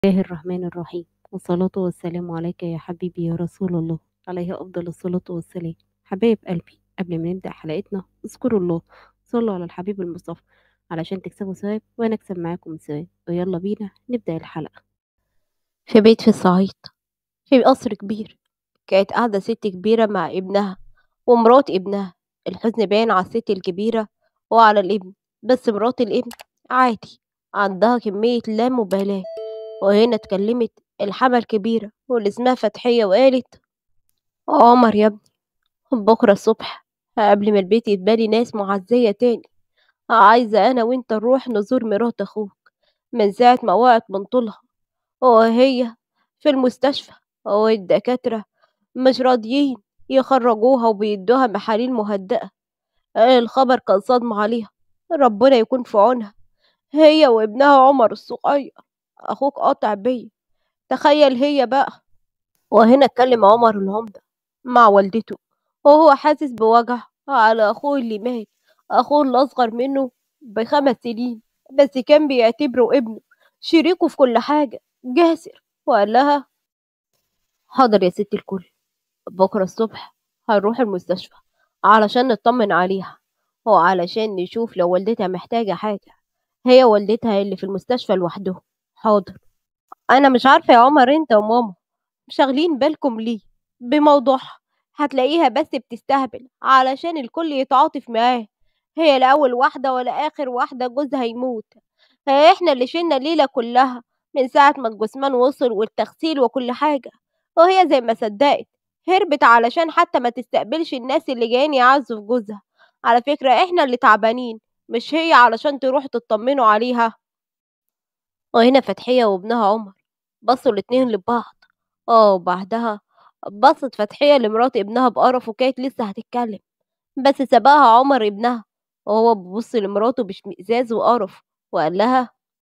الله الرحمن الرحيم والصلاة والسلام عليك يا حبيبي يا رسول الله عليه أفضل الصلاة والسلام حبايب قلبي قبل ما نبدأ حلقتنا اذكروا الله صلوا على الحبيب المصطفى علشان تكسبوا ثواب وأنا أكسب معاكم ثواب ويلا بينا نبدأ الحلقة في بيت في الصعيد في قصر كبير كانت قاعدة ست كبيرة مع ابنها ومرات ابنها الحزن باين على الست الكبيرة وعلى الابن بس مرات الابن عادي عندها كمية لا مبالاة وهنا اتكلمت الحما الكبيرة واللي اسمها فتحية وقالت عمر يا ابني بكرة الصبح قبل ما البيت يتبالي ناس معزية تاني عايزة أنا وأنت نروح نزور مرات أخوك من ساعة ما وقعت من طولها وهي في المستشفى والدكاترة مش راضيين يخرجوها وبيدوها محاليل مهدئة الخبر كان صدمة عليها ربنا يكون في عونها هي وابنها عمر الصغير أخوك قاطع بيا تخيل هي بقى وهنا اتكلم عمر العمدة مع والدته وهو حاسس بوجع على أخوه اللي مات أخوه اللي أصغر منه بخمس سنين بس كان بيعتبره ابنه شريكه في كل حاجة جاسر وقال لها حاضر يا ست الكل بكرة الصبح هنروح المستشفى علشان نطمن عليها وعلشان نشوف لو والدتها محتاجة حاجة هي والدتها اللي في المستشفى لوحدهم حاضر أنا مش عارفة يا عمر أنت وماما شاغلين بالكم ليه بموضوعها هتلاقيها بس بتستهبل علشان الكل يتعاطف معاه هي لا أول واحدة ولا آخر واحدة جوزها يموت احنا اللي شلنا الليلة كلها من ساعة ما الجثمان وصل والتغسيل وكل حاجة وهي زي ما صدقت هربت علشان حتى ما تستقبلش الناس اللي جايين يعزوا في جوزها على فكرة احنا اللي تعبانين مش هي علشان تروح تطمنوا عليها وهنا فتحية وابنها عمر بصوا الاتنين لبعض اه وبعدها بصت فتحية لمرات ابنها بقرف وكانت لسه هتتكلم بس سبقها عمر ابنها وهو بيبص لمراته باشمئزاز وقرف وقال لها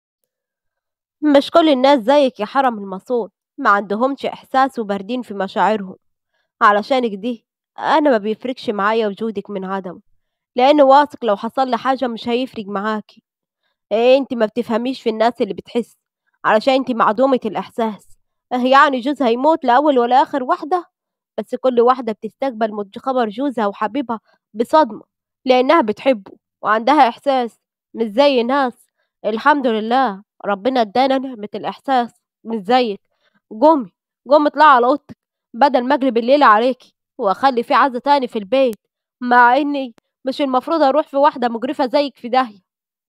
مش كل الناس زيك يا حرم المصون ما عندهمش احساس وباردين في مشاعرهم علشانك دي انا ما بيفرقش معايا وجودك من عدمه لان واثق لو حصل لي حاجه مش هيفرق معاكي ايه انت ما بتفهميش في الناس اللي بتحس علشان انت معدومه الاحساس اه يعني جوزها يموت لاول ولا اخر واحده بس كل واحده بتستقبل موت خبر جوزها وحبيبها بصدمه لانها بتحبه وعندها احساس مش زي ناس الحمد لله ربنا ادانا نعمه الاحساس مش زيك قومي قومي اطلعي على اوضتك بدل ما اجري الليله عليكي واخلي في عزة تاني في البيت مع اني مش المفروض اروح في واحده مجرفه زيك في داهيه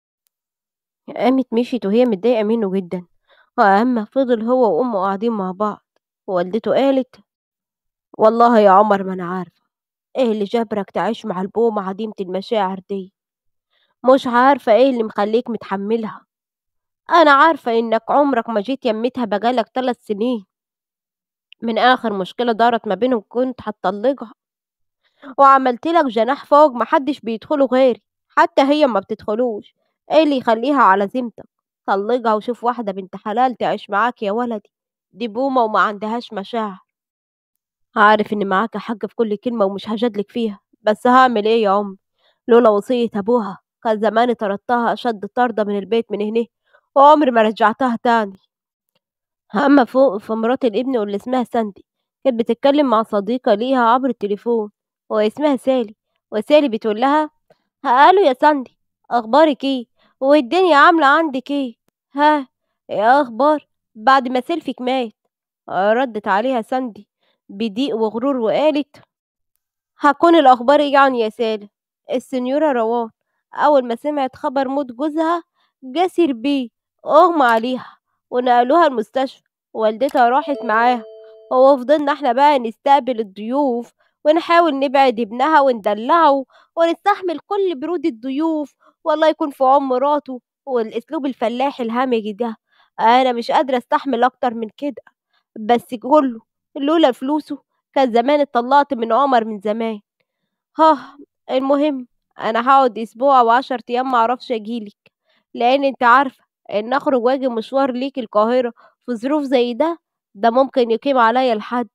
قامت مشيت وهي متضايقه منه جدا واما فضل هو وامه قاعدين مع بعض والدته قالت والله يا عمر ما انا عارفه ايه اللي جبرك تعيش مع البومة عديمة المشاعر دي مش عارفة ايه اللي مخليك متحملها انا عارفة انك عمرك ما جيت يمتها بقالك ثلاث سنين من اخر مشكلة دارت ما بينهم كنت هتطلقها وعملت لك جناح فوق محدش بيدخله غيري حتى هي ما بتدخلوش ايه اللي يخليها على ذمتك طلقها وشوف واحدة بنت حلال تعيش معاك يا ولدي دي بومة وما عندهاش مشاعر عارف ان معاك حق في كل كلمة ومش هجادلك فيها بس هعمل ايه يا ام لولا وصية ابوها كان زماني طردتها اشد طردة من البيت من هنا وعمري ما رجعتها تاني اما فوق في مرات الابن واللي اسمها ساندي كانت بتتكلم مع صديقة ليها عبر التليفون واسمها سالي وسالي بتقول لها قالوا يا ساندي اخبارك ايه والدنيا عاملة عندك ايه ها ايه اخبار بعد ما سيلفك مات ردت عليها ساندي بضيق وغرور وقالت هكون الأخبار إيه يعني يا سالة السنيورة روان أول ما سمعت خبر موت جوزها جسر بيه أغمى عليها ونقلوها المستشفى والدتها راحت معاها وفضلنا احنا بقى نستقبل الضيوف ونحاول نبعد ابنها وندلعه ونستحمل كل برود الضيوف والله يكون في عون مراته والأسلوب الفلاحي الهمجي ده أنا مش قادرة أستحمل أكتر من كده بس كله لولا فلوسه كان زمان اتطلقت من عمر من زمان ها المهم انا هقعد اسبوع او عشر ايام معرفش اجيلك لان انت عارفه ان اخرج واجي مشوار ليك القاهره في ظروف زي ده ده ممكن يقيم عليا الحد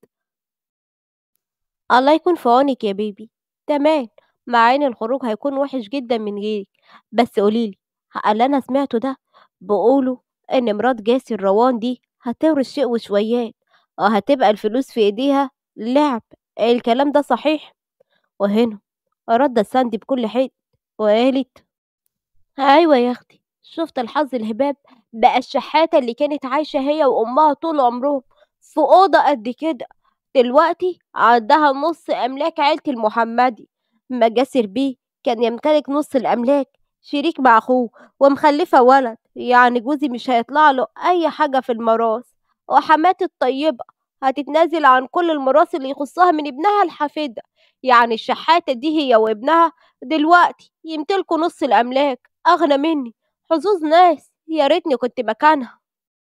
الله يكون في عونك يا بيبي تمام مع ان الخروج هيكون وحش جدا من غيرك بس قوليلي اللي انا سمعته ده بيقولوا ان مرات جاسر روان دي هتورث شيء وشويات وهتبقى الفلوس في ايديها لعب الكلام ده صحيح وهنا ردت ساندي بكل حد وقالت ايوه يا اختي شفت الحظ الهباب بقى الشحاتة اللي كانت عايشة هي وأمها طول عمرهم في أوضة قد كده دلوقتي عندها نص أملاك عيلة المحمدي مجاسر بيه كان يمتلك نص الأملاك شريك مع أخوه ومخلفة ولد يعني جوزي مش هيطلع له أي حاجة في الميراث وحماتي الطيبة هتتنازل عن كل الميراث اللي يخصها من ابنها الحفيدة يعني الشحاتة دي هي وابنها دلوقتي يمتلكوا نص الأملاك أغنى مني حظوظ ناس يا ريتني كنت مكانها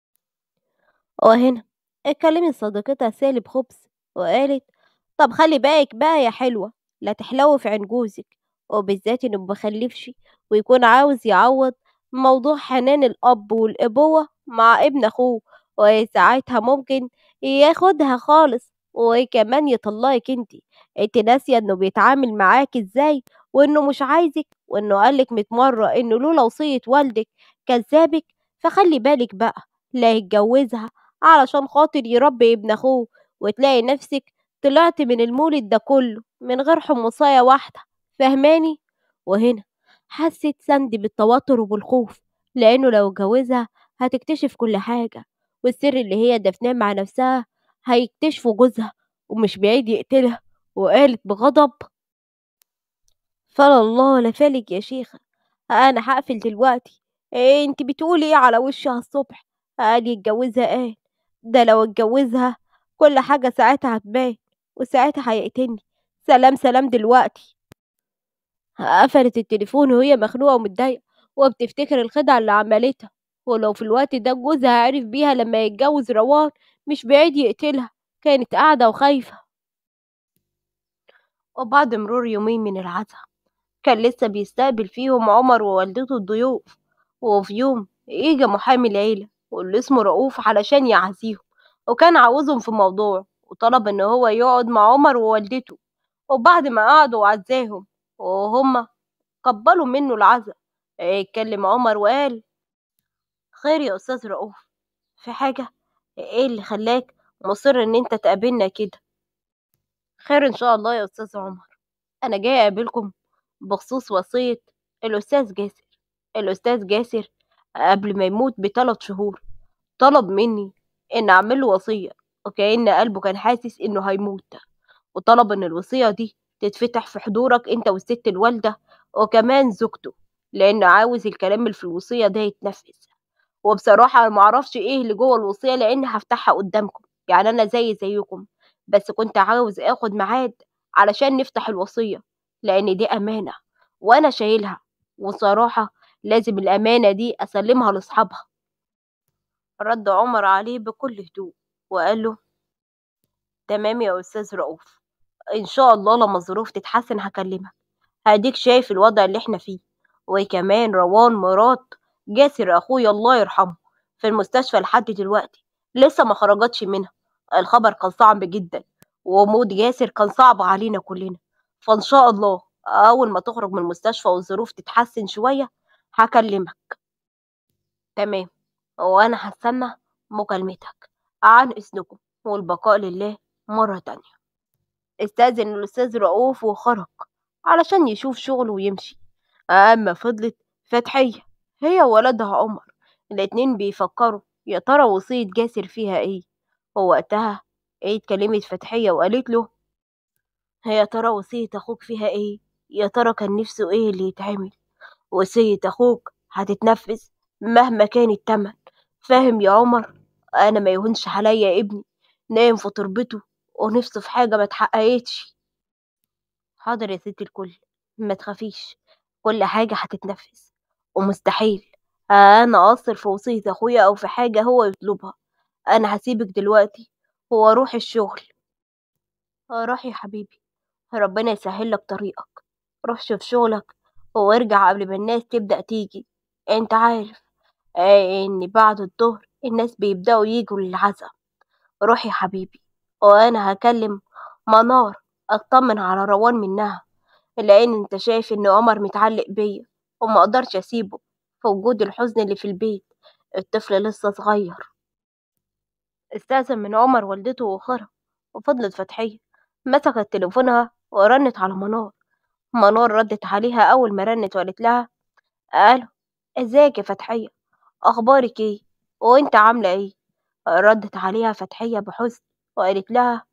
وهنا اتكلمت صديقتها سالي بخبز وقالت طب خلي بالك بقى يا حلوة لا تحلوي في عين جوزك وبالذات انه مبخلفش ويكون عاوز يعوض موضوع حنان الأب والأبوة مع ابن أخوه وساعتها ممكن ياخدها خالص وكمان يطلقك انتي انت ناسية انه بيتعامل معاك ازاي وانه مش عايزك وانه قالك مية مرة انه لولا وصية والدك كان سابك فخلي بالك بقى لا يتجوزها علشان خاطر يربي ابن اخوه وتلاقي نفسك طلعت من المولد ده كله من غير حمصاية واحدة فهماني وهنا حست ساندي بالتوتر وبالخوف لانه لو اتجوزها هتكتشف كل حاجة والسر اللي هي دفناه مع نفسها هيكتشفه جوزها ومش بعيد يقتلها وقالت بغضب فلا الله ولا فالك يا شيخة انا هقفل دلوقتي إيه انت بتقولي ايه على وشها الصبح قال يتجوزها ايه ده لو اتجوزها كل حاجة ساعتها هتبان وساعتها هيقتلني سلام سلام دلوقتي قفلت التليفون وهي مخنوقة ومتضايقة وبتفتكر الخدعة اللي عملتها ولو في الوقت ده جوزها عرف بيها لما يتجوز روان مش بعيد يقتلها كانت قاعدة وخايفة وبعد مرور يومين من العزا كان لسه بيستقبل فيهم عمر ووالدته الضيوف وفي يوم إجا محامي العيلة واللي اسمه رؤوف علشان يعزيهم وكان عاوزهم في موضوع وطلب إن هو يقعد مع عمر ووالدته وبعد ما قعدوا وعزاهم وهما قبلوا منه العزا اتكلم عمر وقال خير يا أستاذ رؤوف في حاجة ايه اللي خلاك مصر ان انت تقابلنا كده خير ان شاء الله يا أستاذ عمر أنا جاي أقابلكم بخصوص وصية الأستاذ جاسر الأستاذ جاسر قبل ما يموت بثلاث شهور طلب مني إن أعمل له وصية وكأن قلبه كان حاسس إنه هيموت وطلب إن الوصية دي تتفتح في حضورك أنت والست الوالدة وكمان زوجته لأنه عاوز الكلام اللي في الوصية ده يتنفذ وبصراحة أنا معرفش إيه اللي جوه الوصية لأن هفتحها قدامكم يعني أنا زي زيكم بس كنت عاوز آخد ميعاد علشان نفتح الوصية لأن دي أمانة وأنا شايلها وصراحة لازم الأمانة دي أسلمها لأصحابها رد عمر عليه بكل هدوء وقال له تمام يا أستاذ رؤوف إن شاء الله لما الظروف تتحسن هكلمك هديك شايف الوضع اللي احنا فيه وكمان روان مرات جاسر أخويا الله يرحمه في المستشفى لحد دلوقتي لسه ما خرجتش منها الخبر كان صعب جدا وموت جاسر كان صعب علينا كلنا فإن شاء الله أول ما تخرج من المستشفى والظروف تتحسن شوية هكلمك تمام وأنا هستنى مكالمتك عن إذنكم والبقاء لله مرة تانية استأذن الأستاذ رؤوف وخرج علشان يشوف شغله ويمشي أما فضلت فتحية هي وولدها عمر الاتنين بيفكروا يا ترى وصية جاسر فيها ايه ووقتها ايه اتكلمت فتحية وقالت له يا ترى وصية أخوك فيها ايه يا ترى كان نفسه ايه اللي يتعمل وصية أخوك هتتنفذ مهما كان التمن فاهم يا عمر أنا ما يهونش عليا ابني نايم في تربته ونفسه في حاجة ما اتحققتش حاضر يا ست الكل ما تخافيش كل حاجة هتتنفذ ومستحيل أنا أقصر في وصية أخويا أو في حاجة هو يطلبها أنا هسيبك دلوقتي وأروح الشغل روح يا حبيبي ربنا يسهل لك طريقك روح شوف شغلك وارجع قبل ما الناس تبدأ تيجي انت عارف آه ان بعد الظهر الناس بيبدأوا يجوا للعزا روح يا حبيبي وانا هكلم منار اطمن على روان منها لان انت شايف ان عمر متعلق بيا وما اقدرش اسيبه في وجود الحزن اللي في البيت الطفل لسه صغير استأذن من عمر والدته وخرج وفضلت فتحية مسكت تليفونها ورنت على منار منار ردت عليها أول ما رنت وقالت لها ألو ازيك يا فتحية أخبارك ايه وانت عاملة ايه ردت عليها فتحية بحزن وقالت لها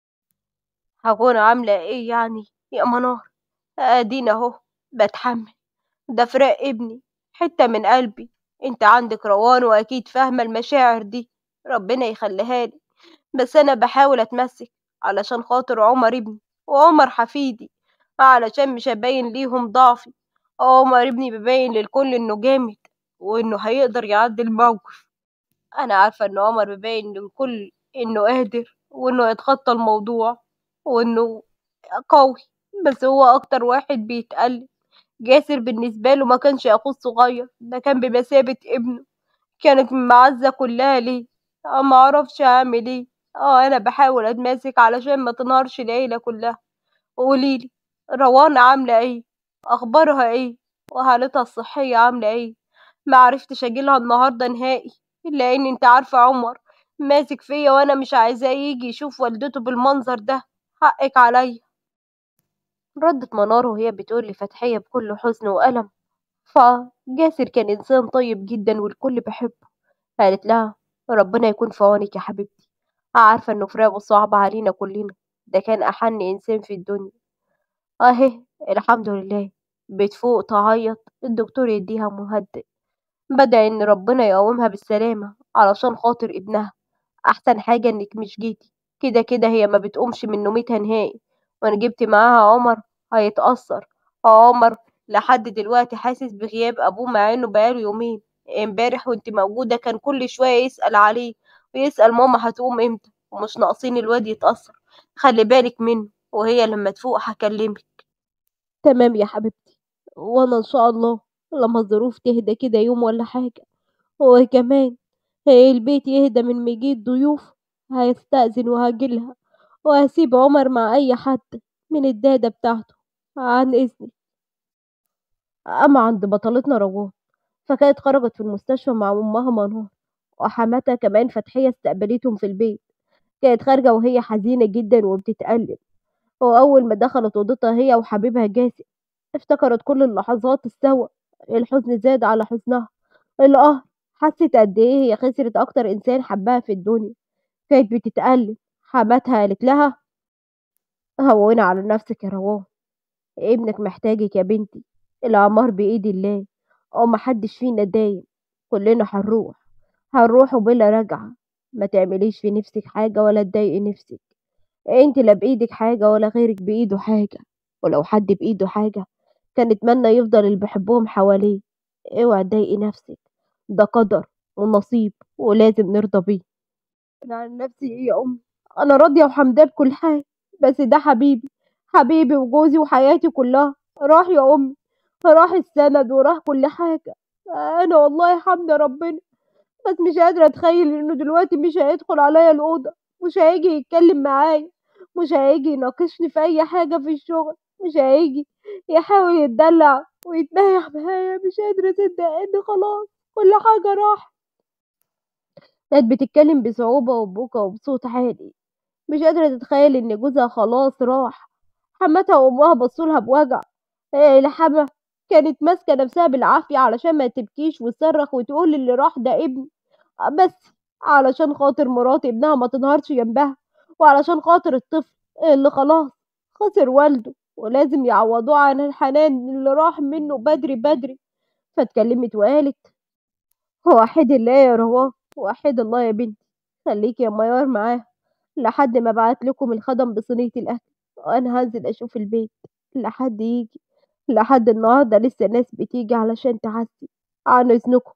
هكون عاملة ايه يعني يا منار ادينا اهو بتحمل ده فراق ابني حتة من قلبي انت عندك روان واكيد فاهمة المشاعر دي ربنا يخليها لي بس انا بحاول اتمسك علشان خاطر عمر ابني وعمر حفيدي علشان مش هبين ليهم ضعفي عمر ابني بيبين للكل انه جامد وانه هيقدر يعدي الموقف انا عارفة ان عمر بيبين للكل انه قادر وانه يتخطى الموضوع وانه قوي بس هو اكتر واحد بيتقلب جاسر بالنسبة له ما كانش اخوه الصغير ده كان بمثابة ابنه كانت المعزة كلها ليه اه ما اعرفش اعمل ايه اه انا بحاول اتماسك علشان ما تنهارش العيلة كلها قوليلي روان عاملة ايه اخبارها ايه وحالتها الصحية عاملة ايه ما عرفتش اجيلها النهاردة نهائي لان انت عارفة عمر ماسك فيا وانا مش عايزاه يجي يشوف والدته بالمنظر ده حقك عليا ردت منار وهي بتقول لفتحية بكل حزن وألم فجاسر كان إنسان طيب جدا والكل بحبه قالت لها ربنا يكون في عونك يا حبيبتي عارفة إنه فراقه صعب علينا كلنا ده كان أحن إنسان في الدنيا أهي الحمد لله بتفوق تعيط الدكتور يديها مهدئ بدأ إن ربنا يقومها بالسلامة علشان خاطر ابنها أحسن حاجة إنك مش جيتي كده كده هي ما بتقومش من نومتها نهائي وأنا جبت معاها عمر هيتأثر عمر لحد دلوقتي حاسس بغياب أبوه مع إنه بقاله يومين امبارح وانت موجودة كان كل شوية يسأل عليه ويسأل ماما هتقوم امتى ومش ناقصين الواد يتأثر خلي بالك منه وهي لما تفوق هكلمك تمام يا حبيبتي وانا ان شاء الله لما الظروف تهدى كده يوم ولا حاجة وكمان هي البيت يهدى من مجيء ضيوف هيستأذن وهجيلها وهسيب عمر مع أي حد من الدادة بتاعته عن إذني أما عند بطلتنا روان فكانت خرجت في المستشفى مع أمها منار وحماتها كمان فتحية استقبلتهم في البيت كانت خارجة وهي حزينة جدا وبتتألم وأول ما دخلت أوضتها هي وحبيبها جاسم افتكرت كل اللحظات السوا الحزن زاد على حزنها القهر حست قد ايه هي خسرت اكتر انسان حبها في الدنيا كانت بتتألم حماتها قالت لها هوني على نفسك يا روان ابنك محتاجك يا بنتي الأعمار بإيد الله أو محدش فينا دايم كلنا هنروح هنروح وبلا رجعة ما تعمليش في نفسك حاجة ولا تضايقي نفسك انت لا بإيدك حاجة ولا غيرك بإيده حاجة ولو حد بإيده حاجة كان اتمنى يفضل اللي بيحبهم حواليه اوعي تضايقي نفسك ده قدر ونصيب ولازم نرضى بيه انا عن نفسي ايه يا ام انا راضيه وحمداه بكل حاجه بس ده حبيبي حبيبي وجوزي وحياتي كلها راح يا امي راح السند وراح كل حاجه انا والله حامده ربنا بس مش قادره اتخيل انه دلوقتي مش هيدخل عليا الاوضه مش هيجي يتكلم معايا مش هيجي يناقشني في اي حاجه في الشغل مش هيجي يحاول يتدلع ويتبايع معايا مش قادره اصدق ان خلاص كل حاجه راحت كانت بتتكلم بصعوبة وببكا وبصوت عالي مش قادرة تتخيل إن جوزها خلاص راح حماتها وأمها بصولها بوجع إيه لحمة كانت ماسكة نفسها بالعافية علشان ما تبكيش وتصرخ وتقول اللي راح ده ابني بس علشان خاطر مرات ابنها ما تنهارش جنبها وعلشان خاطر الطفل اللي خلاص خسر والده ولازم يعوضوه عن الحنان اللي راح منه بدري بدري فاتكلمت وقالت وحد الله يا روان وحد الله يا بنتي خليكي يا ميار معاه لحد ما ابعت لكم الخدم بصينية الأكل وأنا هنزل أشوف البيت لحد يجي لحد النهاردة لسه ناس بتيجي علشان تعزي عن إذنكم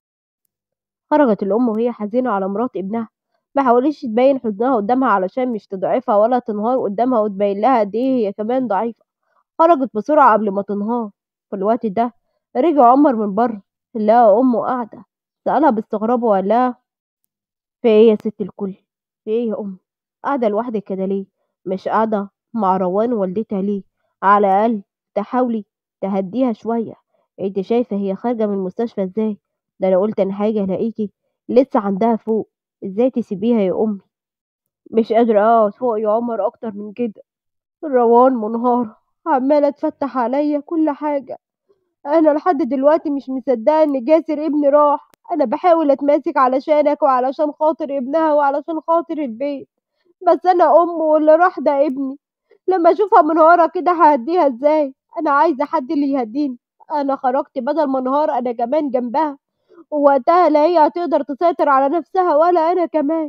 خرجت الأم وهي حزينة على مرات ابنها ما حاولتش تبين حزنها قدامها علشان مش تضعفها ولا تنهار قدامها وتبين لها قد ايه هي كمان ضعيفة خرجت بسرعة قبل ما تنهار في الوقت ده رجع عمر من بره لقى أمه قاعدة سألها باستغراب وقال لها في ايه يا ست الكل في ايه يا أم قاعدة لوحدك كده ليه مش قاعدة مع روان والدتها ليه على الأقل تحاولي تهديها شوية انت شايفة هي خارجة من المستشفى ازاي ده انا قلت انا حاجة الاقيكي لسه عندها فوق ازاي تسيبيها يا امي مش قادرة اقعد فوق يا عمر اكتر من كده روان منهارة عمالة تفتح عليا كل حاجة انا لحد دلوقتي مش مصدقة ان جاسر ابني راح انا بحاول اتماسك علشانك وعلشان خاطر ابنها وعلشان خاطر البيت بس انا ام واللي راح ده ابني لما اشوفها منهارة كده ههديها ازاي انا عايزة حد اللي يهديني انا خرجت بدل ما انهار انا كمان جنبها ووقتها لا هي هتقدر تسيطر على نفسها ولا انا كمان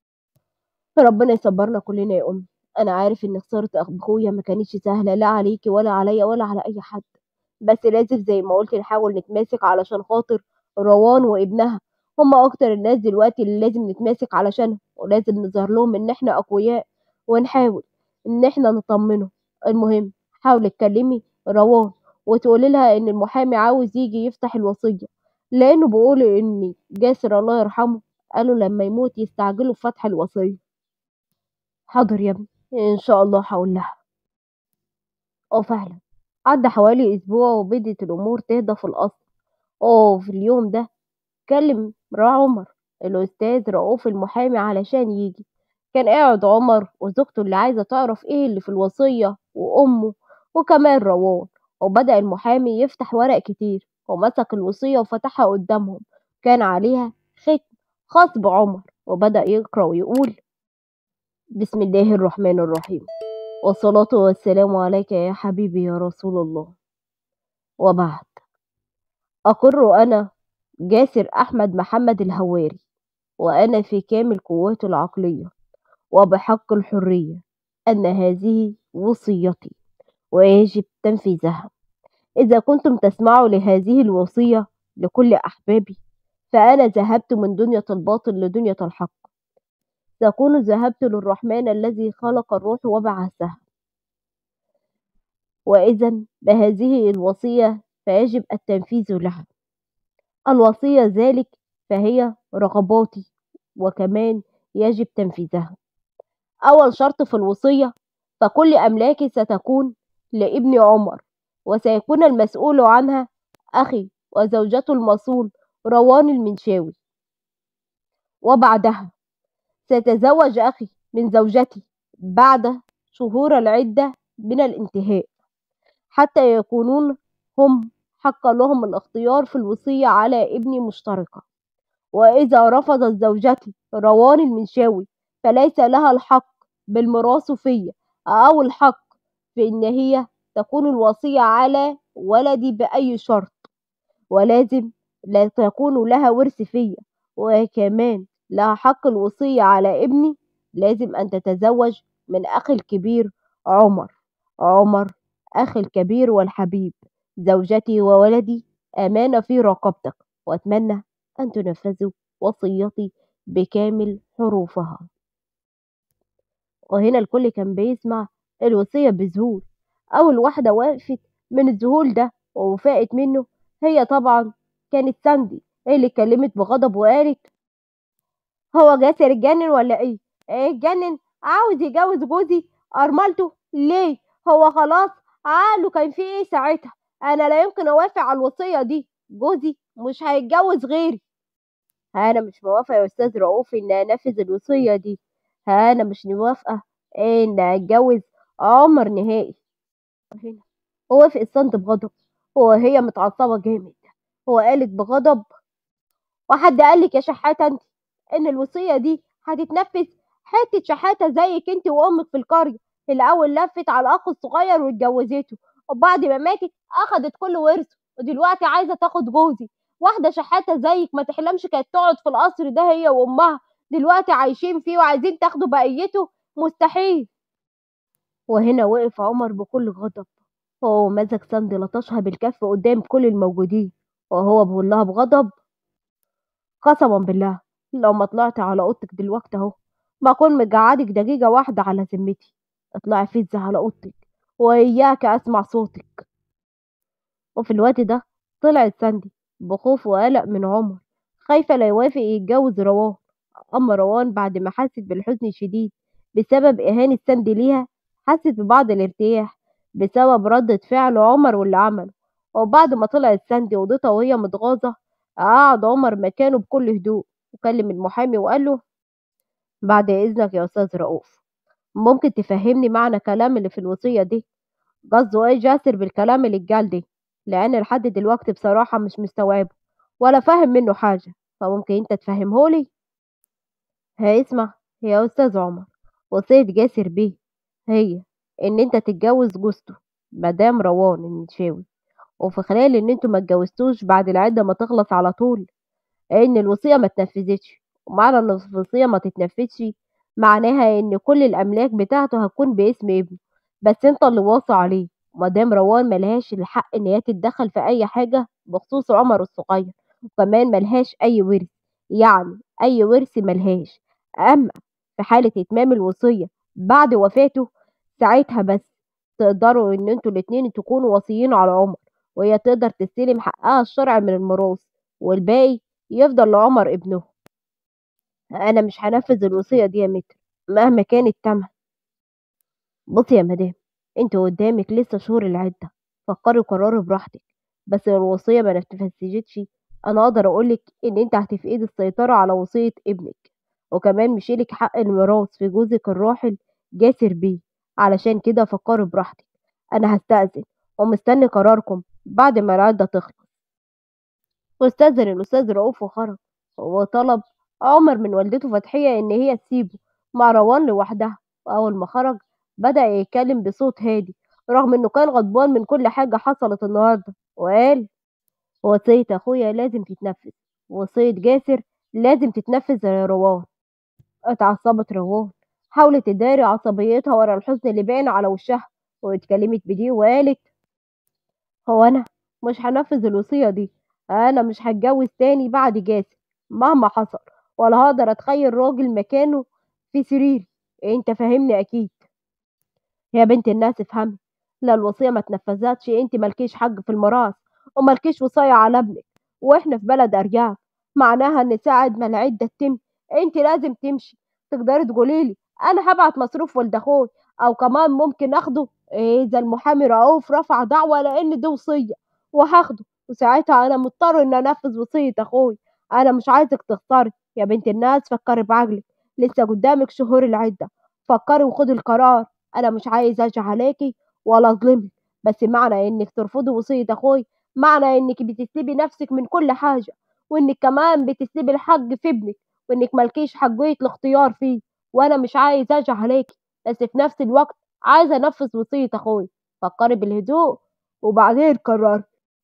ربنا يصبرنا كلنا يا امي انا عارف ان خساره اخويا ما كانتش سهله لا عليكي ولا عليا ولا على اي حد بس لازم زي ما قلت نحاول نتماسك علشان خاطر روان وابنها هما اكتر الناس دلوقتي اللي لازم نتماسك علشانهم ولازم نظهر لهم ان احنا اقوياء ونحاول ان احنا نطمنهم المهم حاولي تكلمي روان وتقولي لها ان المحامي عاوز يجي يفتح الوصيه لانه بيقول ان جاسر الله يرحمه قالوا لما يموت يستعجلوا في فتح الوصيه حاضر يا ابني ان شاء الله هقول لها اه فعلا عدى حوالي اسبوع وبدت الامور تهدى في الاصل اه في اليوم ده كلم را عمر الاستاذ رؤوف المحامي علشان يجي كان قاعد عمر وزوجته اللي عايزه تعرف ايه اللي في الوصيه وامه وكمان روان وبدا المحامي يفتح ورق كتير ومسك الوصيه وفتحها قدامهم كان عليها ختم خاص بعمر وبدا يقرا ويقول بسم الله الرحمن الرحيم والصلاة والسلام عليك يا حبيبي يا رسول الله وبعد أقر أنا جاسر أحمد محمد الهواري وأنا في كامل قوتي العقلية وبحق الحرية أن هذه وصيتي ويجب تنفيذها إذا كنتم تسمعوا لهذه الوصية لكل أحبابي فأنا ذهبت من دنيا الباطل لدنيا الحق تكون ذهبت للرحمن الذي خلق الروح وبعثها وإذا بهذه الوصية فيجب التنفيذ لها الوصية ذلك فهي رغباتي وكمان يجب تنفيذها أول شرط في الوصية فكل أملاكي ستكون لابن عمر وسيكون المسؤول عنها أخي وزوجته المصون روان المنشاوي وبعدها سيتزوج أخي من زوجتي بعد شهور العدة من الانتهاء حتى يكونون هم حق لهم الاختيار في الوصية على ابني مشتركة وإذا رفضت زوجتي روان المنشاوي فليس لها الحق بالميراث فيا أو الحق في إن هي تكون الوصية على ولدي بأي شرط ولازم لا تكون لها ورث فيا وكمان لها حق الوصية على ابني لازم أن تتزوج من أخي الكبير عمر عمر أخي الكبير والحبيب زوجتي وولدي أمانة في رقبتك وأتمنى أن تنفذوا وصيتي بكامل حروفها وهنا الكل كان بيسمع الوصية بذهول أول واحدة وقفت من الذهول ده ووفقت منه هي طبعا كانت ساندي اللي اتكلمت بغضب وقالت هو جاسر اتجنن ولا ايه ايه اتجنن عاوز يجوز جوزي ارملته ليه هو خلاص عقله كان فيه ايه ساعتها انا لا يمكن اوافق على الوصيه دي جوزي مش هيتجوز غيري انا مش موافقه يا استاذ رؤوف ان انفذ الوصيه دي انا مش موافقه ان اتجوز عمر نهائي هنا هو وافق الصند بغضب وهي متعصبه جامد هو قالت بغضب وحد قال لك يا شحاته انت ان الوصيه دي هتتنفذ حته شحاته زيك انت وامك في القريه الاول لفت على اخو الصغير واتجوزته وبعد ما ماتت اخدت كل ورثه ودلوقتي عايزه تاخد جوزي واحده شحاته زيك ما تحلمش كانت تقعد في القصر ده هي وامها دلوقتي عايشين فيه وعايزين تاخدوا بقيته مستحيل وهنا وقف عمر بكل غضب هو مسك سند لطشها بالكف قدام كل الموجودين وهو بيقول لها بغضب قسما بالله لو ما طلعت على اوضتك دلوقتي اهو ما اكون مقعدك دقيقة واحدة على ذمتي اطلعي فيزا على اوضتك واياك اسمع صوتك وفي الوقت ده طلعت ساندي بخوف وقلق من عمر خايفة لا يوافق يتجوز روان أما روان بعد ما حست بالحزن الشديد بسبب إهانة ساندي ليها حست ببعض الارتياح بسبب ردة فعل عمر واللي عمله وبعد ما طلعت ساندي اوضتها وهي متغاظة قعد عمر مكانه بكل هدوء وكلم المحامي وقال له بعد إذنك يا أستاذ رؤوف ممكن تفهمني معنى كلام اللي في الوصية دي قصده إيه جاسر بالكلام اللي اتقال دي لأن لحد دلوقتي بصراحة مش مستوعبه ولا فاهم منه حاجة فممكن أنت تفهمهولي ها اسمع يا أستاذ عمر وصية جاسر بيه هي إن أنت تتجوز جوزته مدام روان المنشاوي وفي خلال إن أنتوا ما اتجوزتوش بعد العدة ما تخلص على طول إن الوصية ما اتنفذتش ومعنى إن الوصية ما تتنفذش معناها إن كل الأملاك بتاعته هتكون باسم ابنه بس أنت اللي واصي عليه مدام روان ملهاش الحق إن هي تتدخل في أي حاجة بخصوص عمر الصغير وكمان ملهاش أي ورث يعني أي ورث ملهاش أما في حالة إتمام الوصية بعد وفاته ساعتها بس تقدروا إن انتوا الاتنين تكونوا وصيين على عمر وهي تقدر تستلم حقها الشرعي من الميراث والباقي يفضل لعمر ابنه أنا مش هنفذ الوصية دي يا متر مهما كان التمن بصي يا مدام انت قدامك لسه شهور العدة فكري وقرري براحتك بس لو الوصية ما نفذتش أنا أقدر أقولك إن انت هتفقدي السيطرة على وصية ابنك وكمان مشيلك حق الميراث في جوزك الراحل جاسر بيه علشان كده فكري براحتك أنا هستأذن ومستني قراركم بعد ما العدة تخلص واستأذن الأستاذ رؤوف وخرج وطلب عمر من والدته فتحية إن هي تسيبه مع روان لوحدها وأول ما خرج بدأ يتكلم بصوت هادي رغم إنه كان غضبان من كل حاجة حصلت النهاردة وقال وصية أخويا لازم تتنفذ وصية جاسر لازم تتنفذ يا روان اتعصبت روان حاولت تداري عصبيتها ورا الحزن اللي باين على وشها واتكلمت بدي وقالت هو أنا مش هنفذ الوصية دي أنا مش هتجوز تاني بعد جاسر مهما حصل ولا هقدر أتخيل راجل مكانه في سريري أنت فاهمني أكيد يا بنت الناس افهمي لا الوصية ما اتنفذتش أنت مالكيش حق في الميراث ومالكيش وصاية على ابنك وإحنا في بلد أرياف معناها إن ساعة ما العدة تتم أنت لازم تمشي تقدري تقوليلي أنا هبعت مصروف ولد أخوي أو كمان ممكن أخده إذا المحامي رؤوف رفع دعوة لأن دي وصية وهاخده وساعتها أنا مضطر إن أنفذ وصية أخوي أنا مش عايزك تخسري يا بنت الناس فكري بعقلك لسه قدامك شهور العدة فكري وخدي القرار أنا مش عايز أجي عليكي ولا أظلمك بس معنى إنك ترفضي وصية أخوي معنى إنك بتسلبي نفسك من كل حاجة وإنك كمان بتسلبي الحق في ابنك وإنك مالكيش حقية الاختيار فيه وأنا مش عايز أجي عليكي بس في نفس الوقت عايزة أنفذ وصية أخوي فكري بالهدوء وبعدين قرري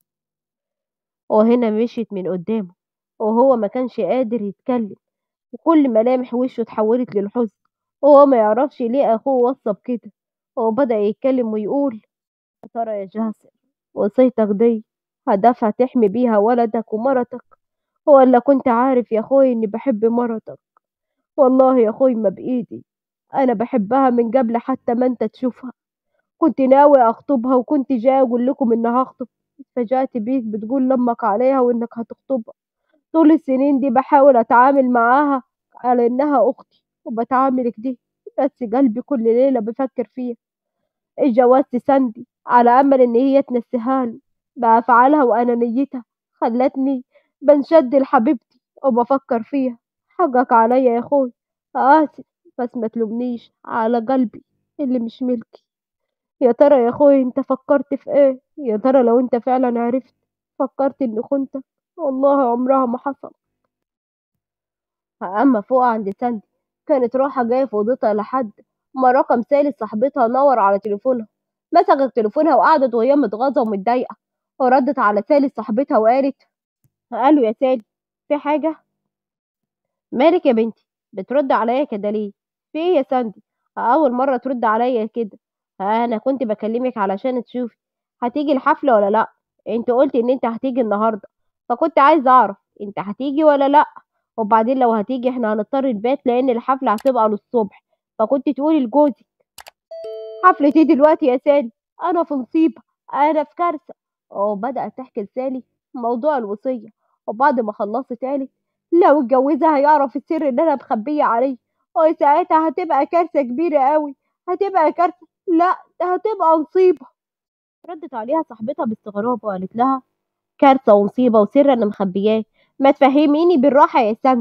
وهنا مشيت من قدامه وهو ما كانش قادر يتكلم وكل ملامح وشه اتحولت للحزن وهو ما يعرفش ليه أخوه وصى بكده وبدأ يتكلم ويقول يا ترى يا جاسر وصيتك دي هدفها تحمي بيها ولدك ومرتك ولا كنت عارف يا أخوي إني بحب مرتك والله يا أخوي ما بإيدي أنا بحبها من قبل حتى ما أنت تشوفها كنت ناوي أخطبها وكنت جاي أقول لكم إنها هخطب اتفاجأت بيك بتقول لأمك عليها وإنك هتخطبها طول السنين دي بحاول أتعامل معاها على إنها أختي وبتعامل كده بس قلبي كل ليلة بفكر فيها الجواز تسندي على أمل إن هي تنسيها لي بأفعالها وأنانيتها خلتني بنشد لحبيبتي وبفكر فيها حقك عليا يا أخوي آسف بس ما تلومنيش على قلبي اللي مش ملكي يا ترى يا أخوي أنت فكرت في إيه يا ترى لو أنت فعلا عرفت فكرت إني خنتك والله عمرها ما حصل أما فوق عند ساندي كانت رايحة جاية في أوضتها لحد ما رقم سالي صاحبتها نور على تليفونها مسكت تليفونها وقعدت وهي متغاظة ومتضايقة وردت على سالي صاحبتها وقالت قالوا يا سالي في حاجة مالك يا بنتي بترد عليا كده ليه في ايه يا ساندي أول مرة ترد عليا كده أنا كنت بكلمك علشان تشوفي هتيجي الحفلة ولا لأ انت قلتي ان انت هتيجي النهاردة فكنت عايزة أعرف انت هتيجي ولا لأ وبعدين لو هتيجي احنا هنضطر نبات لأن الحفلة هتبقى للصبح فكنت تقولي لجوزك حفلة ايه دلوقتي يا سالي أنا في مصيبة أنا في كارثة وبدأت تحكي لسالي موضوع الوصية وبعد ما خلصت قالت لو اتجوزها هيعرف السر اللي أنا مخبية عليه وساعتها هتبقى كارثة كبيرة قوي هتبقى كارثة لا ده هتبقى مصيبة ردت عليها صاحبتها باستغراب وقالت لها كارثة ومصيبة وسر أنا مخبياه ما تفهميني بالراحة يا ساندي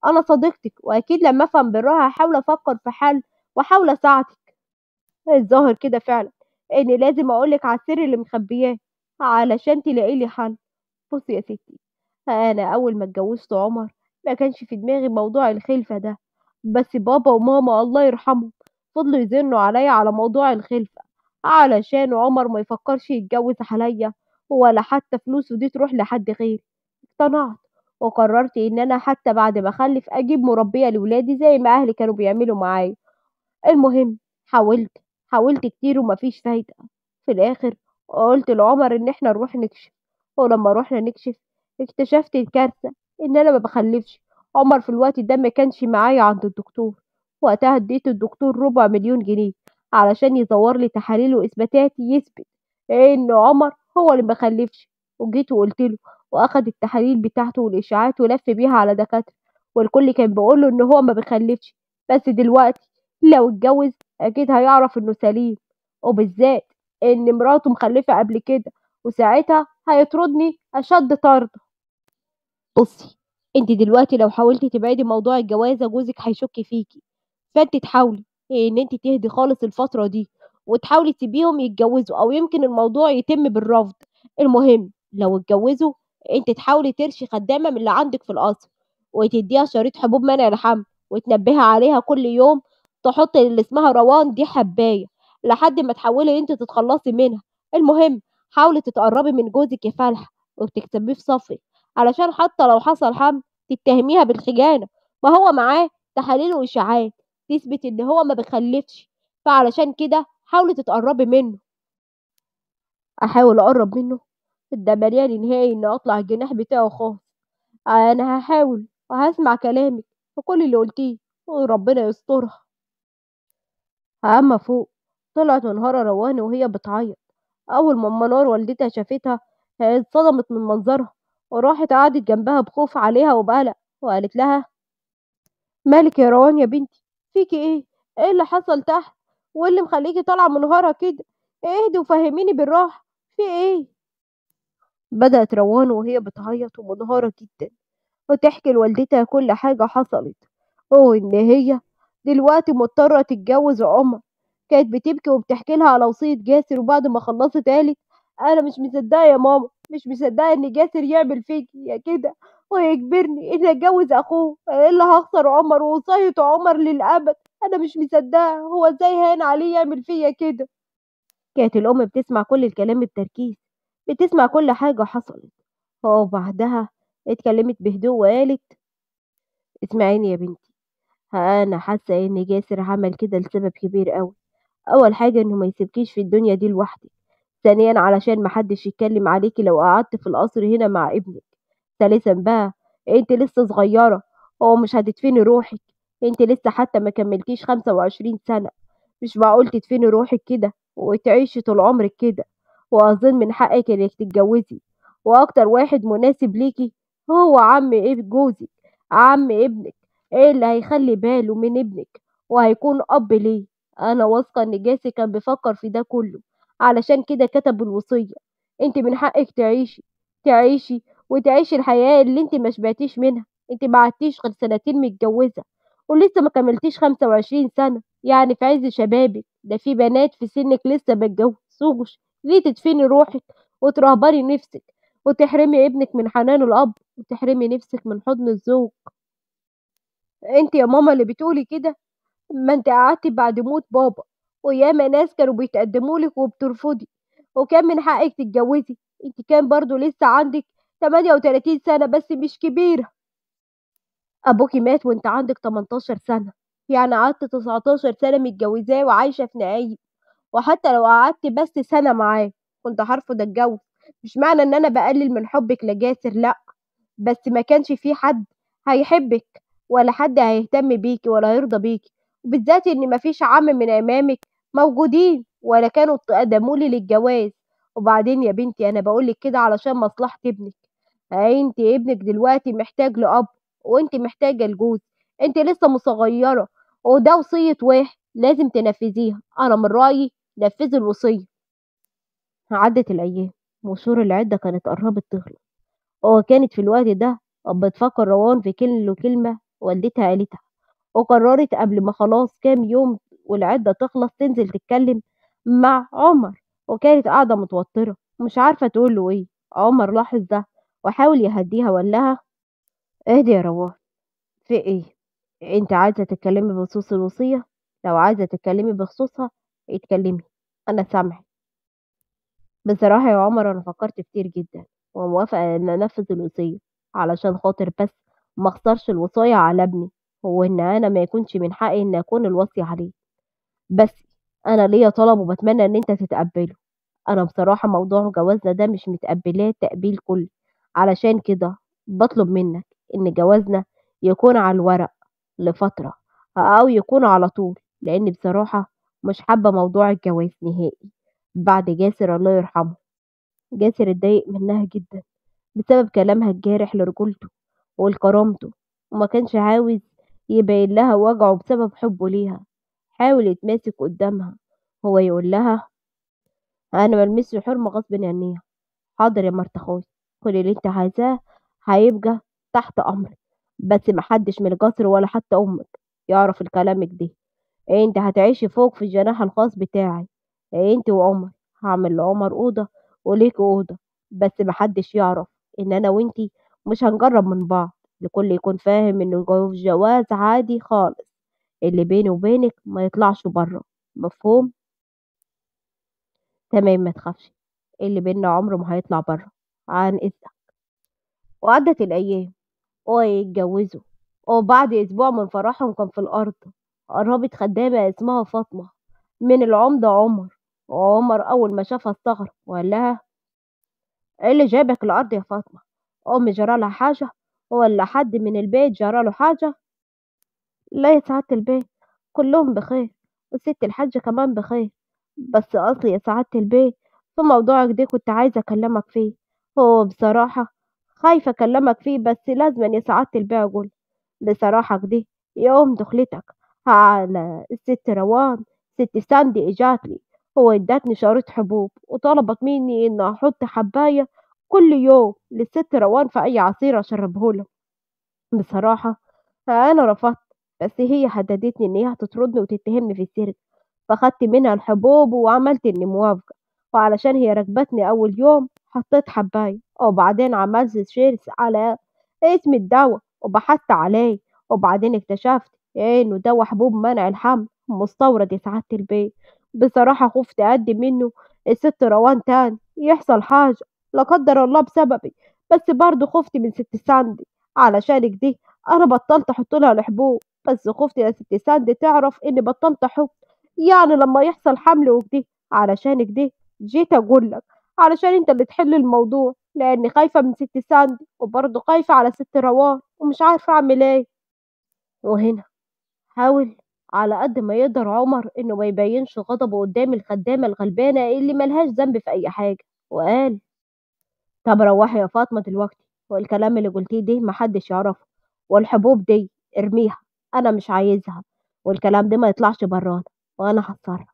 أنا صديقتك وأكيد لما أفهم بالراحة هحاول أفكر في حل وأحاول أساعدك الظاهر كده فعلا إني لازم أقولك على السر اللي مخبياه علشان تلاقي لي حل بصي يا ستي أنا أول ما اتجوزت عمر ما كانش في دماغي موضوع الخلفة ده بس بابا وماما الله يرحمهم فضلوا يزنوا عليا على موضوع الخلفة علشان عمر ما يفكرش يتجوز عليا ولا حتى فلوسه دي تروح لحد غيري اقتنعت وقررت ان انا حتى بعد ما اخلف اجيب مربية لولادي زي ما اهلي كانوا بيعملوا معايا المهم حاولت حاولت كتير ومفيش فايدة في الاخر قلت لعمر ان احنا نروح نكشف ولما روحنا نكشف اكتشفت الكارثة ان انا ما بخلفش عمر في الوقت ده ما كانش معايا عند الدكتور وقتها اديت الدكتور ربع مليون جنيه علشان يدور لي تحاليل واثباتات يثبت ان عمر هو اللي ما خلفش وجيت وقلت له واخد التحاليل بتاعته والاشاعات ولف بيها على دكاتره والكل كان بيقول له ان هو ما بيخلفش بس دلوقتي لو اتجوز اكيد هيعرف انه سليم وبالذات ان مراته مخلفه قبل كده وساعتها هيطردني اشد طرد بصي انت دلوقتي لو حاولتي تبعدي موضوع الجوازه جوزك هيشك فيكي فانت تحاولي ان انت تهدي خالص الفتره دي وتحاولي تسيبيهم يتجوزوا او يمكن الموضوع يتم بالرفض المهم لو اتجوزوا انت تحاولي ترشي خدامه من اللي عندك في القصر وتديها شريط حبوب منع الحمل وتنبهي عليها كل يوم تحط اللي اسمها روان دي حبايه لحد ما تحاولي انت تتخلصي منها المهم حاولي تتقربي من جوزك يا فالحه وتكسبيه في صفك علشان حتى لو حصل حمل تتهميها بالخيانه ما هو معاه تحاليل واشاعات تثبت ان هو ما بيخلفش فعلشان كده حاولي تتقربي منه احاول اقرب منه ده مليان نهائي اني اطلع الجناح بتاعه خالص انا هحاول وهسمع كلامك وكل اللي قلتيه وربنا يسترها اما فوق طلعت منهارة رواني وهي بتعيط اول ما منار والدتها شافتها هي اتصدمت من منظرها وراحت قعدت جنبها بخوف عليها وبقلق وقالت لها مالك يا روان يا بنتي فيكي ايه ايه اللي حصل تحت وايه اللي مخليكي طالعه منهارة كده اهدي وفهميني بالراحه في ايه بدأت روان وهي بتعيط ومنهارة جدا وتحكي لوالدتها كل حاجة حصلت وإن هي دلوقتي مضطرة تتجوز عمر كانت بتبكي وبتحكي لها على وصية جاسر وبعد ما خلصت قالت أنا مش مصدقة يا ماما مش مصدقة إن جاسر يعمل فيكي يا كده ويجبرني إني أتجوز أخوه أنا اللي هخسر عمر ووصية عمر للأبد أنا مش مصدقة هو إزاي هان عليه يعمل فيا كده كانت الأم بتسمع كل الكلام بتركيز بتسمع كل حاجة حصلت وبعدها اتكلمت بهدوء وقالت اسمعيني يا بنتي أنا حاسة إن جاسر عمل كده لسبب كبير قوي أول حاجة إنه ما يسيبكيش في الدنيا دي لوحدك ثانيا علشان محدش يتكلم عليكي لو قعدت في القصر هنا مع ابنك ثالثا بقى انت لسه صغيرة هو مش هتدفني روحك انت لسه حتى ما كملتيش خمسة وعشرين سنة مش معقول تدفني روحك كده وتعيشي طول عمرك كده وأظن من حقك إنك تتجوزي وأكتر واحد مناسب ليكي هو عم اب جوزك عم ابنك ايه اللي هيخلي باله من ابنك وهيكون أب ليه أنا واثقة إن جاسي كان بيفكر في ده كله علشان كده كتب الوصية انت من حقك تعيشي تعيشي وتعيشي الحياة اللي انت ما شبعتيش منها انت ما قعدتيش غير سنتين متجوزة ولسه ما كملتيش خمسة وعشرين سنة يعني في عز شبابك ده في بنات في سنك لسه ما اتجوزوش ليه تدفني روحك وترهبري نفسك وتحرمي ابنك من حنان الأب وتحرمي نفسك من حضن الزوج انت يا ماما اللي بتقولي كده ما انت قعدتي بعد موت بابا وياما ناس كانوا بيتقدموا لك وبترفضي وكان من حقك تتجوزي انت كان برضو لسه عندك 38 سنة بس مش كبيرة ابوكي مات وانت عندك 18 سنة يعني قعدت 19 سنة متجوزاه وعايشة في نعيم وحتى لو قعدت بس سنة معاه كنت هرفض اتجوز مش معنى ان انا بقلل من حبك لجاسر لا بس ما كانش في حد هيحبك ولا حد هيهتم بيكي ولا هيرضى بيكي وبالذات ان مفيش عم من عمامك موجودين ولا كانوا تقدمولي للجواز وبعدين يا بنتي انا بقولك كده علشان مصلحة ابنك انت ابنك دلوقتي محتاج لأب وانت محتاجة لجوز انت لسه صغيرة وده وصية واحد لازم تنفذيها انا من رأيي نفذي الوصية عدت الايام وشهور العدة كانت قربت تخلص وكانت في الوقت ده بتفكر روان في كل كلمة والدتها قالتها وقررت قبل ما خلاص كام يوم والعدة تخلص تنزل تتكلم مع عمر وكانت قاعدة متوترة مش عارفة تقول له ايه عمر لاحظ ده وحاول يهديها وقال لها اهدي يا روان في ايه انت عايزة تتكلمي بخصوص الوصية لو عايزة تتكلمي بخصوصها اتكلمي انا سامعك بصراحة يا عمر انا فكرت كتير جدا وموافقة ان انفذ الوصية علشان خاطر بس ما اخسرش الوصاية على ابني وان انا ما يكونش من حقي ان اكون الوصي عليه بس انا ليا طلب وبتمنى ان انت تتقبله انا بصراحة موضوع جوازنا ده مش متقبلاه تقبيل كلي علشان كده بطلب منك ان جوازنا يكون على الورق لفترة او يكون على طول لان بصراحة مش حابة موضوع الجواز نهائي بعد جاسر الله يرحمه جاسر اتضايق منها جدا بسبب كلامها الجارح لرجولته ولكرامته وما كانش عاوز يبين لها وجعه بسبب حبه ليها حاول يتماسك قدامها هو يقول لها انا ملمسش حرمة غصب عنيها حاضر يا مرت اخوي كل اللي انت عايزاه هيبقى تحت امرك بس محدش من القصر ولا حتى امك يعرف الكلامك ده انت هتعيشي فوق في الجناح الخاص بتاعي انت وعمر هعمل لعمر اوضه وليك اوضه بس محدش يعرف ان انا وانتي مش هنجرب من بعض لكل يكون فاهم انه جو- جواز عادي خالص اللي بيني وبينك ما يطلعش بره مفهوم تمام ما تخافش اللي بينا عمره ما هيطلع بره عن اذنك وعدت الايام ويتجوزوا وبعد اسبوع من فرحهم كان في الارض قربت خدامه اسمها فاطمه من العمده عمر وعمر اول ما شافها استغرب وقال لها ايه اللي جابك الارض يا فاطمه امي جرالها حاجه ولا حد من البيت جراله حاجه لا يا سعاده البيت كلهم بخير والست الحاجه كمان بخير بس اصلي يا سعاده البيت في موضوعك ده كنت عايزه اكلمك فيه هو بصراحه خايفه اكلمك فيه بس لازم يا سعاده البيت اقول بصراحه كده يوم دخلتك على الست روان ست ساندي اجاتلي هو ادتني شريط حبوب وطلبت مني ان احط حبايه كل يوم للست روان في اي عصير اشربهولها بصراحه انا رفضت بس هي هددتني ان هي هتطردني وتتهمني في السرقه فخدت منها الحبوب وعملت اني موافقه وعلشان هي ركبتني اول يوم حطيت حبايه وبعدين عملت سيرش على اسم الدواء وبحثت عليه وبعدين اكتشفت انه دواء حبوب منع الحمل مستورد يا سعاده البيت بصراحه خفت اقدم منه الست روان تاني يحصل حاجه لا قدر الله بسببي بس برضه خفت من ست ساندي علشان كده انا بطلت احط لها الحبوب بس خفت يا ست ساندي تعرف اني بطلت احط يعني لما يحصل حمل وكده علشان كده جيت اقول لك علشان انت اللي تحل الموضوع لاني خايفه من ست ساندي وبرضه خايفه على ست روان ومش عارفه اعمل ايه وهنا حاول على قد ما يقدر عمر انه ما يبينش غضبه قدام الخدامه الغلبانه اللي ملهاش ذنب في اي حاجه وقال طب روحي يا فاطمه دلوقتي والكلام اللي قلتيه ده محدش يعرفه والحبوب دي ارميها انا مش عايزها والكلام ده ما يطلعش برانا وانا هتصرف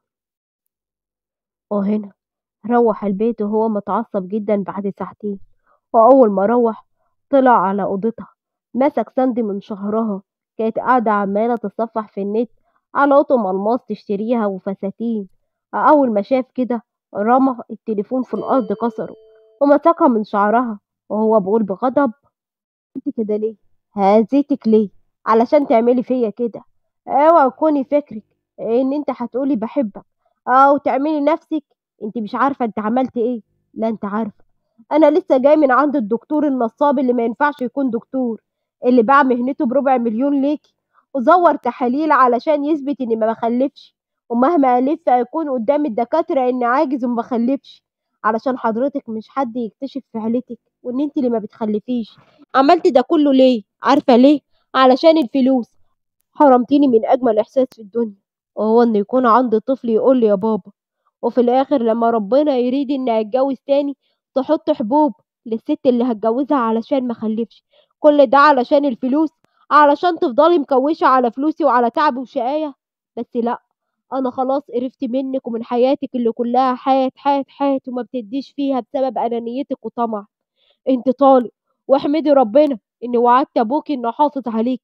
وهنا روح البيت وهو متعصب جدا بعد ساعتين وأول ما روح طلع على أوضتها مسك ساندي من شهرها كانت قاعدة عمالة تتصفح في النت على قطم ألماس تشتريها وفساتين أول ما شاف كده رمى التليفون في الأرض كسره ومسكها من شعرها وهو بيقول بغضب انت كده ليه هزيتك ليه علشان تعملي فيا كده اوعى تكوني فكرك ان انت هتقولي بحبك او تعملي نفسك انت مش عارفه انت عملتي ايه لا انت عارفه انا لسه جاي من عند الدكتور النصاب اللي ما ينفعش يكون دكتور اللي باع مهنته بربع مليون ليكي وزور تحاليل علشان يثبت اني ما بخلفش ومهما الف هيكون قدام الدكاتره اني عاجز وما بخلفش علشان حضرتك مش حد يكتشف في عيلتك وان انت اللي ما بتخلفيش عملت ده كله ليه عارفه ليه علشان الفلوس حرمتيني من اجمل احساس في الدنيا وهو ان يكون عندي طفل يقول لي يا بابا وفي الاخر لما ربنا يريد اني اتجوز تاني تحط حبوب للست اللي هتجوزها علشان ما خلفش كل ده علشان الفلوس علشان تفضلي مكوشه على فلوسي وعلى تعب وشقايه بس لا انا خلاص قرفت منك ومن حياتك اللي كلها حياة حياة حياة وما بتديش فيها بسبب انانيتك وطمعك انت طالق واحمدي ربنا اني وعدت ابوكي اني احافظ عليكي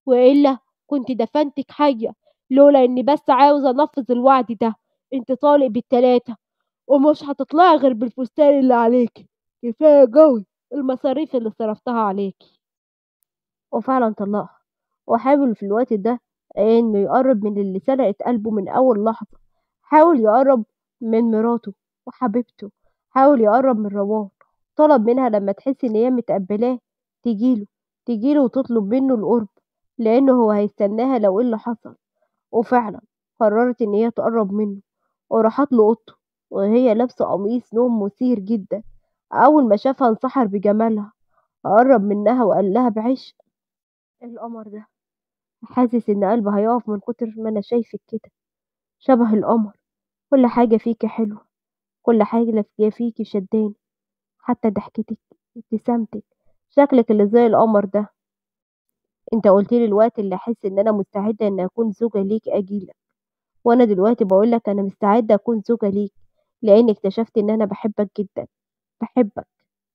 وإلا كنت دفنتك حية لولا إني بس عاوز أنفذ الوعد ده انت طالق بالتلاتة ومش هتطلعي غير بالفستان اللي عليكي كفاية جوي المصاريف اللي صرفتها عليكي وفعلا طلقها وحاول في الوقت ده إنه يقرب من اللي سرقت قلبه من أول لحظة حاول يقرب من مراته وحبيبته حاول يقرب من روان طلب منها لما تحس إن هي متقبلاه تجيله تجيله وتطلب منه القرب لأنه هو هيستناها لو إيه اللي حصل وفعلا قررت إن هي تقرب منه وراحت له أوضته وهي لابسة قميص نوم مثير جدا أول ما شافها انسحر بجمالها قرب منها وقال لها بعشق إيه القمر ده حاسس إن قلبي هيقف من كتر ما أنا شايفك كده شبه القمر كل حاجة فيكي حلوة كل حاجة فيكي شداني حتى ضحكتك ابتسامتك شكلك اللي زي القمر ده انت قلتلي الوقت اللي احس ان انا مستعدة ان اكون زوجة ليك اجيلك وانا دلوقتي بقولك انا مستعدة اكون زوجة ليك لان اكتشفت ان انا بحبك جدا بحبك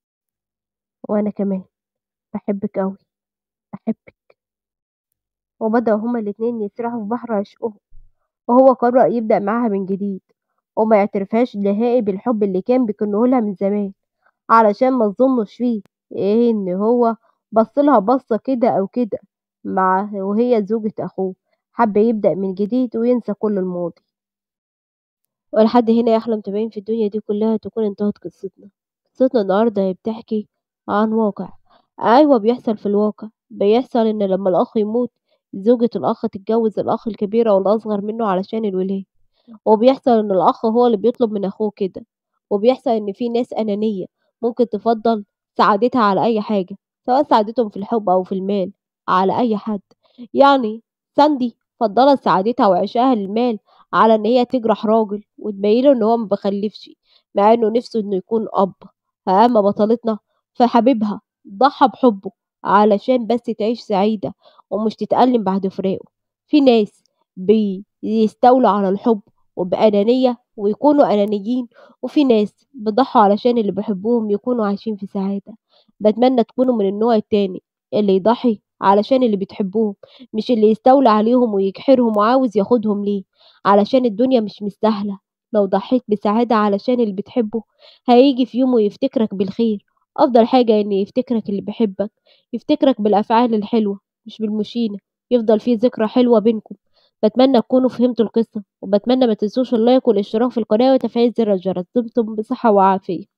وانا كمان بحبك اوي بحبك وبدأوا هما الاتنين يسرحوا في بحر عشقهم وهو قرر يبدأ معاها من جديد وما يعترفهاش نهائي بالحب اللي كان بيكنهولها من زمان علشان ما تظنش فيه ايه ان هو بصلها بصة كده او كده مع وهي زوجة اخوه حب يبدأ من جديد وينسى كل الماضي ولحد هنا يا احلى متابعين في الدنيا دي كلها تكون انتهت قصتنا قصتنا النهارده هي بتحكي عن واقع ايوه بيحصل في الواقع بيحصل ان لما الاخ يموت زوجة الاخ تتجوز الاخ الكبير او الاصغر منه علشان الولاية وبيحصل ان الاخ هو اللي بيطلب من اخوه كده وبيحصل ان في ناس انانية ممكن تفضل سعادتها على اي حاجة سواء سعادتهم في الحب او في المال على اي حد يعني ساندي فضلت سعادتها وعشقها للمال على ان هي تجرح راجل وتبينه ان هو ما بخلفش مع انه نفسه انه يكون اب اما بطلتنا فحبيبها ضحى بحبه علشان بس تعيش سعيدة ومش تتألم بعد فراقه في ناس بيستولوا على الحب وبأنانية ويكونوا أنانيين وفي ناس بيضحوا علشان اللي بيحبوهم يكونوا عايشين في سعادة بتمنى تكونوا من النوع التاني اللي يضحي علشان اللي بتحبوهم مش اللي يستولى عليهم ويجحرهم وعاوز ياخدهم ليه علشان الدنيا مش مستاهلة لو ضحيت بسعادة علشان اللي بتحبه هيجي في يوم ويفتكرك بالخير أفضل حاجة إن يفتكرك اللي بيحبك يفتكرك بالأفعال الحلوة مش بالمشينة يفضل في ذكرى حلوة بينكم بتمنى تكونوا فهمتوا القصة وبتمنى ما تنسوش اللايك والاشتراك في القناة وتفعيل زر الجرس دمتم بصحة وعافية